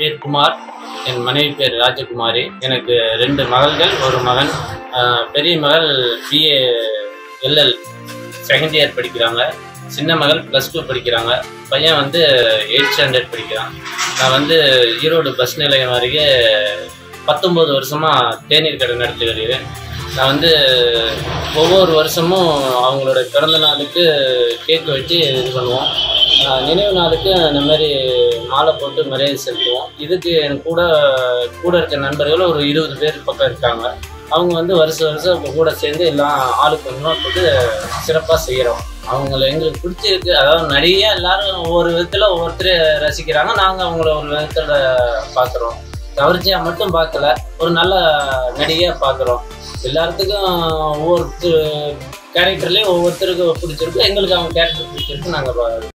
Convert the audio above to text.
பேர் குமார் என் மனைவி பேர் ராஜகுமாரி எனக்கு ரெண்டு மகள்கள் ஒரு மகன் ஆஹ் பெரிய மகள் பிஏ எல்எல் செகண்ட் இயர் படிக்கிறாங்க சின்ன மகள் ப்ளஸ் டூ படிக்கிறாங்க பையன் வந்து எயிட் ஸ்டாண்டர்ட் படிக்கிறான் நான் வந்து ஈரோடு பஸ் நிலையம் அருகே பத்தொம்பது வருஷமாக தேநீர் கடை நடத்தி வருகிறேன் நான் வந்து ஒவ்வொரு வருஷமும் அவங்களோட பிறந்த நாளுக்கு கேக் வெட்டி இது பண்ணுவோம் ஆஹ் நினைவு நாளுக்கு இந்த மாதிரி மாலை போட்டு மரியாதை செலுத்துவோம் இதுக்கு என் கூட கூட இருக்க நண்பர்கள் ஒரு இருபது பேர் பக்கம் இருக்காங்க அவங்க வந்து வருஷம் வருஷம் இப்போ கூட சேர்ந்து எல்லாம் ஆளுக்கு கொஞ்சமாக போட்டு சிறப்பாக செய்கிறோம் அவங்கள எங்களுக்கு பிடிச்சிருக்கு அதாவது நிறைய எல்லாரும் ஒவ்வொரு விதத்தில் ஒவ்வொருத்தர் ரசிக்கிறாங்க நாங்கள் அவங்கள ஒரு விதத்தில் பார்க்குறோம் கவர்ச்சியாக மட்டும் பார்க்கல ஒரு நல்ல நடிகையாக பார்க்குறோம் எல்லாத்துக்கும் ஒவ்வொருத்தர் கேரக்டர்லேயும் ஒவ்வொருத்தருக்கு பிடிச்சிருக்கு எங்களுக்கு அவங்க கேரக்டர் பிடிச்சிருக்கு நாங்கள்